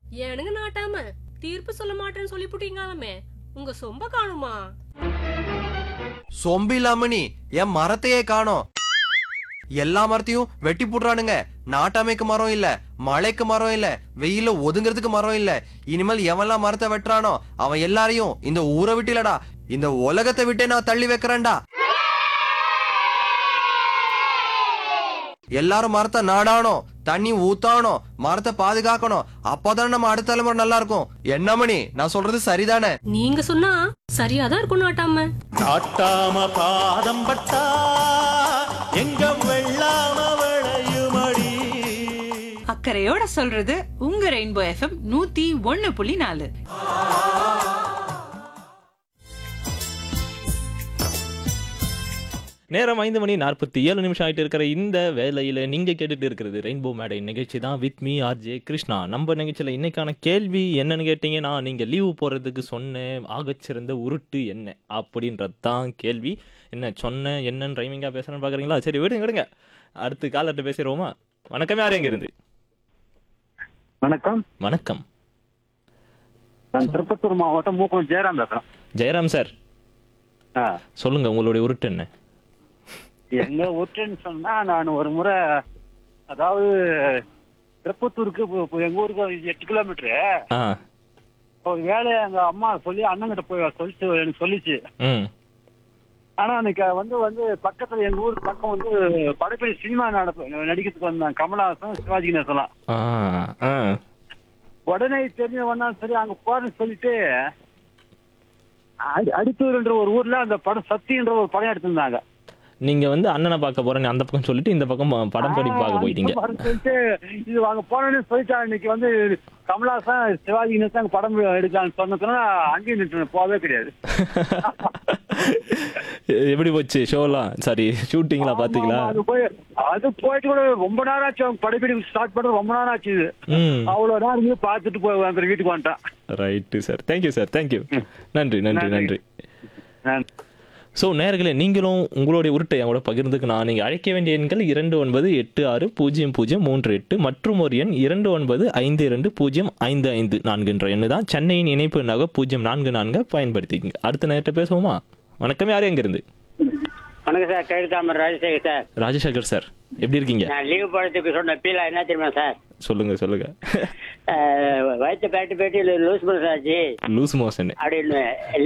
ஏனுங்க நாட்டாம தீர்ப்பு சொல்ல மாட்டேன்னு சொல்லிப்புட்டீங்களாமே உங்க சொம்ப காணுமா சொம்பு இல்லாம நீ என் மரத்தையே காணோம் எல்லா மரத்தையும் வெட்டி போடுறானுங்க நாட்டாமைக்கு மரம் இல்ல மழைக்கு மரம் இல்ல வெயில ஒதுங்கிறதுக்கு மரம் இல்ல இனிமேல் எவன்லாம் மரத்தை வெட்டுறானோ அவன் எல்லாரையும் இந்த ஊரை விட்டு இல்லடா இந்த உலகத்தை விட்டே நான் தள்ளி வைக்கிறேன்டா எல்லாரும் மரத்தை நாடானோம் தண்ணி ஊத்தானோம் மரத்தை பாதுகாக்கணும் அப்போதானே நம்ம அடுத்த தலைமுறை நல்லா இருக்கும் என்ன மணி நான் சொல்றது சரிதானே நீங்க சொன்னா சரியாதான் இருக்கும் நாட்டாம நாட்டாம பாதம் பட்டா எங்க வெள்ளாம விளையுமடி அக்கறையோட சொல்றது உங்க ரெயின்போ எஃப்எம் நூத்தி ஒண்ணு புள்ளி நாலு நேரம் ஐந்து மணி நாற்பத்தி ஏழு நிமிஷம் ஆயிட்டு இருக்கிற இந்த வேலையில நீங்க கேட்டுட்டு இருக்கிறது ரெயின்போ மேடை நிகழ்ச்சி தான் வித் மீ ஆர்ஜே கிருஷ்ணா நம்ம நிகழ்ச்சியில இன்னைக்கான கேள்வி என்னன்னு கேட்டீங்கன்னா நீங்க லீவு போறதுக்கு சொன்ன ஆகச்சிறந்த உருட்டு என்ன அப்படின்றது தான் கேள்வி என்ன சொன்ன என்னன்னு ரைமிங்கா பேசுறேன்னு பாக்குறீங்களா சரி விடுங்க விடுங்க அடுத்து காலர்கிட்ட பேசிடுவோமா வணக்கம் யார் எங்க இருந்து வணக்கம் வணக்கம் நான் திருப்பத்தூர் மாவட்டம் மூக்கம் ஜெயராம் பேசுறேன் ஜெயராம் சார் ஆ, சொல்லுங்க உங்களுடைய உருட்டு என்ன எங்க ஊருன்னு சொன்னா நான் ஒரு முறை அதாவது திருப்பத்தூருக்கு இப்போ- இப்போ எங்க ஊருக்கு ஒரு எட்டு கிலோமீட்டரு ஆ ஒரு வேலையை எங்க அம்மா சொல்லி அண்ணங்கிட்ட போய் சொல்லிச்சு எனக்கு சொல்லிச்சு ம் ஆனா அன்னைக்கு வந்து வந்து பக்கத்துல எங்க ஊர் பக்கம் வந்து படப்படி சினிமா நடப்பு நடிக்கிறதுக்கு வந்தாங்க கமலஹாசன் சிவாஜி கணேசன்லாம் ஆ ஆ உடனே தெரிஞ்ச வந்தா சரி அங்க போறேன்னு சொல்லிட்டு அடி- அடித்தூர்ன்ற ஒரு ஊர்ல அந்த படம் சத்தின்ற ஒரு படம் எடுத்திருந்தாங்க நீங்க வந்து அண்ணனை பார்க்க போறேன்னு அந்த பக்கம் சொல்லிட்டு இந்த பக்கம் படம் படி பார்க்க போயிட்டீங்க ஆ, சொல்லிட்டு இது வாங்க போனேன்னு சொல்லிட்டா இன்னைக்கு வந்து கமலாசன் சிவாஜி கணேசன் அங்க படம் எடுக்கலாம்னு சொன்னதுனால அங்கேயும் நின்று போகவே கிடையாது எப்படி போச்சு ஷோலாம் சாரி ஷூட்டிங்லாம் பாத்தீங்களா ஆமா, அது போய் அது போயிட்டு கூட ரொம்ப நேரம் ஆச்சு அவங்க படப்பிடி ஸ்டார்ட் பண்ண ரொம்ப நேரம் ஆச்சு இது ம் அவ்வளவு நேரம் இருந்து பார்த்துட்டு போய் அந்த வீட்டுக்கு வந்துட்டான் right sir thank you sir thank you நன்றி நன்றி நன்றி. நன்றி நான் ஸோ நேர்களே நீங்களும் உங்களுடைய உருட்டை என் கூட பகிர்ந்துக்கலாம் நீங்கள் அழைக்க வேண்டிய எண்கள் இரண்டு ஒன்பது எட்டு ஆறு பூஜ்ஜியம் பூஜ்ஜியம் மூன்று எட்டு மற்றும் ஒரு எண் இரண்டு ஒன்பது ஐந்து இரண்டு பூஜ்ஜியம் ஐந்து ஐந்து நான்குன்ற எண்ணு தான் சென்னையின் இணைப்பு நக பூஜ்ஜியம் நான்கு நான்கு பயன்படுத்திக்கங்க அடுத்த நேரத்தை பேசுவோமா வணக்கம் யார் எங்கிருந்து வணக்கம் சார் கழுதாமர் ராஜசேகர் சார் ராஜசேகர் சார் எப்படி இருக்கீங்க நான் லீவு போடுறதுக்கு சொன்ன பீலா என்ன தெரியுமா சார் சொல்லுங்க சொல்லுங்க அஹ், வயிற்று பேட்டு பேட்டி லூஸ் பண்ண சார்ஜி லூஸ் மோஷன் அப்படின்னு